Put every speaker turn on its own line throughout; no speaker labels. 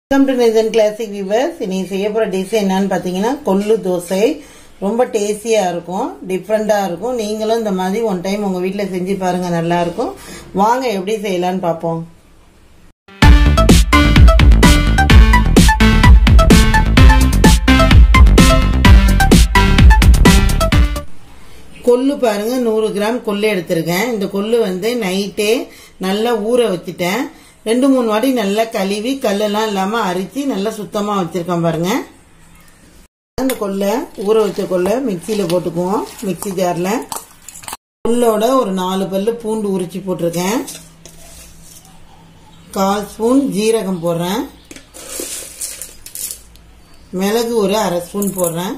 welcome to Nithan classic viewers இன்னைக்கு செய்ய போற டிஷ் என்னன்னு பாத்தீங்கன்னா கொள்ளு தோசை ரொம்ப டேஸ்டியா இருக்கும் டிஃப்ரெண்டா இருக்கும் நீங்களும் இந்த மாதிரி ஒன் டைம் உங்க வீட்ல செஞ்சு பாருங்க நல்லா இருக்கும் வாங்க எப்படி செய்யலாம்னு பாப்போம் கொள்ளு பாருங்க நூறு கிராம் கொள்ளு எடுத்திருக்கேன் இந்த கொள்ளு வந்து நைட்டே நல்லா ஊற வச்சுட்டேன் ரெண்டு மூணு வாட்டி நல்லா கழுவி கல்லெல்லாம் இல்லாம அரிச்சு நல்லா சுத்தமா வச்சிருக்கேன் பாருங்க அந்த கொள்ளை ஊற வச்ச கொள்ளை மிக்சியில போட்டுக்குவோம் மிக்சி ஜார்ல கொள்ளோட ஒரு நாலு பல்லு பூண்டு உரிச்சு போட்டிருக்கேன் கால் ஸ்பூன் ஜீரகம் போடுறேன் மிளகு ஒரு அரை ஸ்பூன் போடுறேன்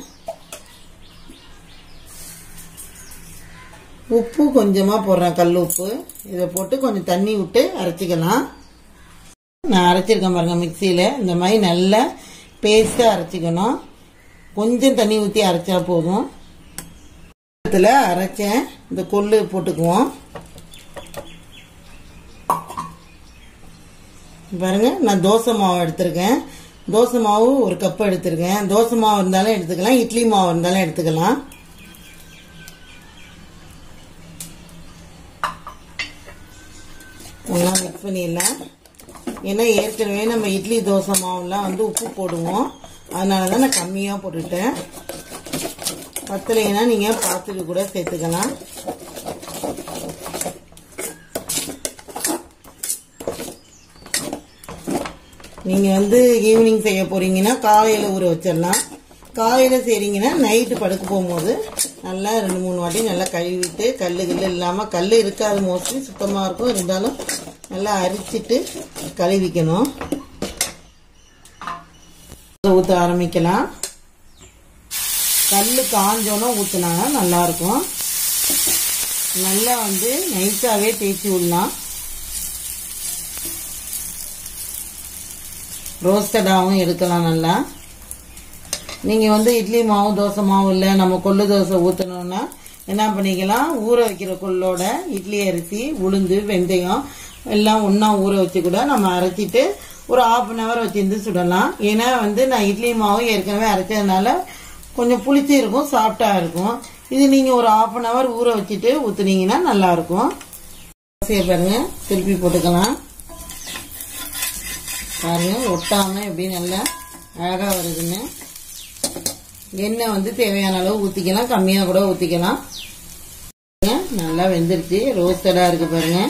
உப்பு கொஞ்சமாக போடுறேன் கல் உப்பு இதை போட்டு கொஞ்சம் தண்ணி விட்டு அரைச்சிக்கலாம் நான் அரைச்சிருக்கேன் பாருங்க மிக்சியில் இந்த மாதிரி நல்லா பேஸ்ட்டாக அரைச்சிக்கணும் கொஞ்சம் தண்ணி ஊற்றி அரைச்சா போதும் இதில் அரைச்சேன் இந்த கொள்ளு போட்டுக்குவோம் பாருங்க நான் தோசை மாவு எடுத்திருக்கேன் தோசை மாவு ஒரு கப் எடுத்திருக்கேன் தோசை மாவு இருந்தாலும் எடுத்துக்கலாம் இட்லி மாவு இருந்தாலும் எடுத்துக்கலாம் ஒன்றா மிக்ஸ் பண்ணிடலாம் ஏன்னா ஏற்கனவே நம்ம இட்லி தோசை மாவுலாம் வந்து உப்பு போடுவோம் அதனால தான் நான் கம்மியாக போட்டுட்டேன் பத்தலைன்னா நீங்கள் பார்த்துட்டு கூட சேர்த்துக்கலாம் நீங்கள் வந்து ஈவினிங் செய்ய போறீங்கன்னா காலையில் ஊற வச்சிடலாம் காலையில் செய்கிறீங்கன்னா நைட்டு படுக்க போகும்போது நல்லா ரெண்டு மூணு வாட்டி நல்லா கழுவிட்டு கல் கில் இல்லாமல் கல் இருக்காது மோஸ்ட்லி சுத்தமாக இருக்கும் இருந்தாலும் நல்லா அரிச்சிட்டு கழுவிக்கணும் ஊற்ற ஆரம்பிக்கலாம் கல் காஞ்சோன்னா ஊற்றினாங்க நல்லாயிருக்கும் நல்லா வந்து நைஸாகவே தேய்ச்சி விடலாம் ரோஸ்டடாகவும் எடுக்கலாம் நல்லா நீங்கள் வந்து இட்லி மாவு தோசை மாவு இல்லை நம்ம கொள்ளு தோசை ஊற்றணும்னா என்ன பண்ணிக்கலாம் ஊற வைக்கிற கொள்ளோட இட்லி அரிசி உளுந்து வெந்தயம் எல்லாம் ஒன்றா ஊற வச்சு கூட நம்ம அரைச்சிட்டு ஒரு ஆஃப் அன் ஹவர் வச்சிருந்து சுடலாம் ஏன்னா வந்து நான் இட்லி மாவு ஏற்கனவே அரைச்சதுனால கொஞ்சம் புளிச்சு இருக்கும் சாஃப்டா இருக்கும் இது நீங்கள் ஒரு ஆஃப் அன் ஹவர் ஊற வச்சுட்டு ஊற்றுனீங்கன்னா நல்லாயிருக்கும் தோசையை பாருங்க திருப்பி போட்டுக்கலாம் பாருங்க ஒட்டாமல் எப்படி நல்லா அழகாக வருதுன்னு எண்ணெய் வந்து தேவையான அளவு ஊற்றிக்கலாம் கம்மியாக கூட ஊற்றிக்கலாம் நல்லா வெந்துருச்சு ரோஸ்டடாக இருக்கு பாருங்க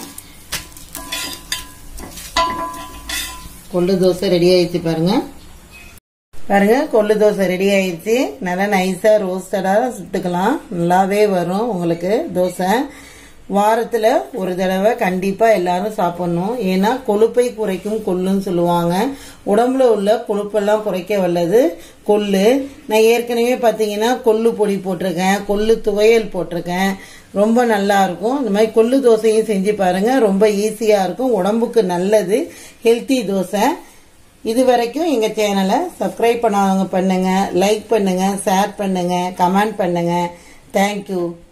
கொள்ளு தோசை ரெடி ஆயிடுச்சு பாருங்க பாருங்க கொள்ளு தோசை ரெடி ஆயிடுச்சு நல்லா நைஸா ரோஸ்டடா சுட்டுக்கலாம் நல்லாவே வரும் உங்களுக்கு தோசை வாரத்துல ஒரு தடவை கண்டிப்பா எல்லாரும் சாப்பிடணும் ஏன்னா கொழுப்பை குறைக்கும் கொள்ளுன்னு சொல்லுவாங்க உடம்புல உள்ள கொழுப்பெல்லாம் குறைக்க வல்லது கொள்ளு நான் ஏற்கனவே பாத்தீங்கன்னா கொள்ளு பொடி போட்டிருக்கேன் கொள்ளு துவையல் போட்டிருக்கேன் ரொம்ப நல்லா இருக்கும் இந்த மாதிரி கொள்ளு தோசையும் செஞ்சு பாருங்க ரொம்ப ஈஸியா இருக்கும் உடம்புக்கு நல்லது ஹெல்த்தி தோசை இது வரைக்கும் எங்க சேனலை சப்ஸ்கிரைப் பண்ணாதவங்க பண்ணுங்க லைக் பண்ணுங்க ஷேர் பண்ணுங்க கமெண்ட் பண்ணுங்க தேங்க்யூ